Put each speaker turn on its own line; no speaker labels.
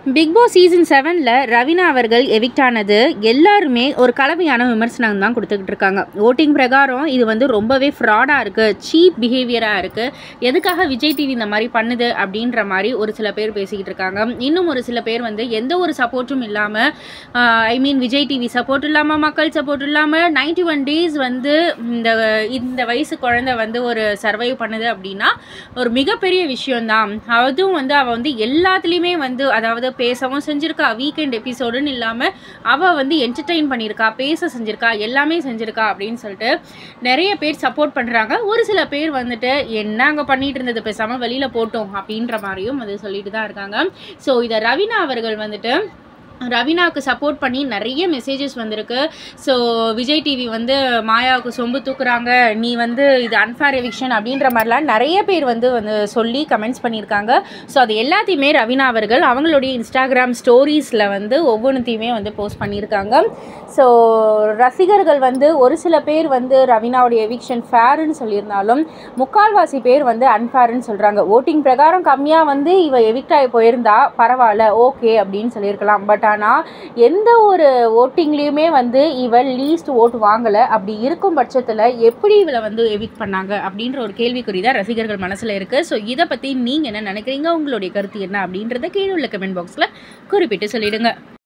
big Boss season செவனில் ரவீனா அவர்கள் evict ஆனது எல்லாருமே ஒரு கலவையான விமர்சனம் தான் கொடுத்துக்கிட்டு இருக்காங்க ஓட்டிங் பிரகாரம் இது வந்து ரொம்பவே ஃப்ராடாக இருக்குது சீப் பிஹேவியராக இருக்குது எதுக்காக விஜய் டிவி இந்த மாதிரி பண்ணுது அப்படின்ற மாதிரி ஒரு சில பேர் பேசிக்கிட்டு இருக்காங்க இன்னும் ஒரு சில பேர் வந்து எந்த ஒரு சப்போர்ட்டும் இல்லாமல் I mean Vijay TV support இல்லாமல் மக்கள் சப்போர்ட் இல்லாமல் நைன்டி ஒன் டேஸ் வந்து இந்த இந்த வயசு குழந்தை வந்து ஒரு சர்வை பண்ணுது அப்படின்னா ஒரு மிகப்பெரிய விஷயம்தான் அதுவும் வந்து அவள் வந்து எல்லாத்துலேயுமே வந்து அதாவது பேசவும் செஞ்சுருக்கா வீக்கெண்ட் எபிசோடுன்னு இல்லாமல் அவள் வந்து என்டர்டெயின் பண்ணியிருக்கா பேச செஞ்சுருக்கா எல்லாமே செஞ்சுருக்கா அப்படின்னு சொல்லிட்டு நிறைய பேர் சப்போர்ட் பண்ணுறாங்க ஒரு சில பேர் வந்துட்டு என்ன அங்கே பண்ணிட்டு இருந்தது பேசாமல் வெளியில் போட்டோம் அப்படின்ற மாதிரியும் அது சொல்லிட்டு தான் இருக்காங்க ஸோ இதை ரவீனா அவர்கள் வந்துட்டு ரவீனாவுக்கு சப்போர்ட் பண்ணி நிறைய மெசேஜஸ் வந்திருக்கு ஸோ விஜய் டிவி வந்து மாயாவுக்கு சொம்பு தூக்குறாங்க நீ வந்து இது அன்ஃபேர் எவிக்ஷன் அப்படின்ற மாதிரிலாம் நிறைய பேர் வந்து வந்து சொல்லி கமெண்ட்ஸ் பண்ணியிருக்காங்க ஸோ அது எல்லாத்தையுமே ரவீனா அவர்கள் அவங்களுடைய இன்ஸ்டாகிராம் ஸ்டோரீஸில் வந்து ஒவ்வொன்றுத்தையுமே வந்து போஸ்ட் பண்ணியிருக்காங்க ஸோ ரசிகர்கள் வந்து ஒரு சில பேர் வந்து ரவீனாவுடைய எவிக்ஷன் ஃபேருன்னு சொல்லியிருந்தாலும் முக்கால்வாசி பேர் வந்து அன்ஃபேர்னு சொல்கிறாங்க ஓட்டிங் பிரகாரம் கம்மியாக வந்து இவ எவிக்ட் ஆகி போயிருந்தா பரவாயில்ல ஓகே அப்படின்னு சொல்லியிருக்கலாம் பட் ஆனால் எந்த ஒரு ஓட்டிங்லேயுமே வந்து இவள் லீஸ்ட் ஓட்டு வாங்கலை அப்படி இருக்கும் பட்சத்தில் எப்படி இவளை வந்து எவிக்ட் பண்ணாங்க அப்படின்ற ஒரு கேள்விக்குறி தான் ரசிகர்கள் மனசில் இருக்குது ஸோ இதை பற்றி நீங்கள் என்ன நினைக்கிறீங்க உங்களுடைய கருத்து என்ன அப்படின்றத கீழே உள்ள கமெண்ட் பாக்ஸில் குறிப்பிட்டு சொல்லிடுங்க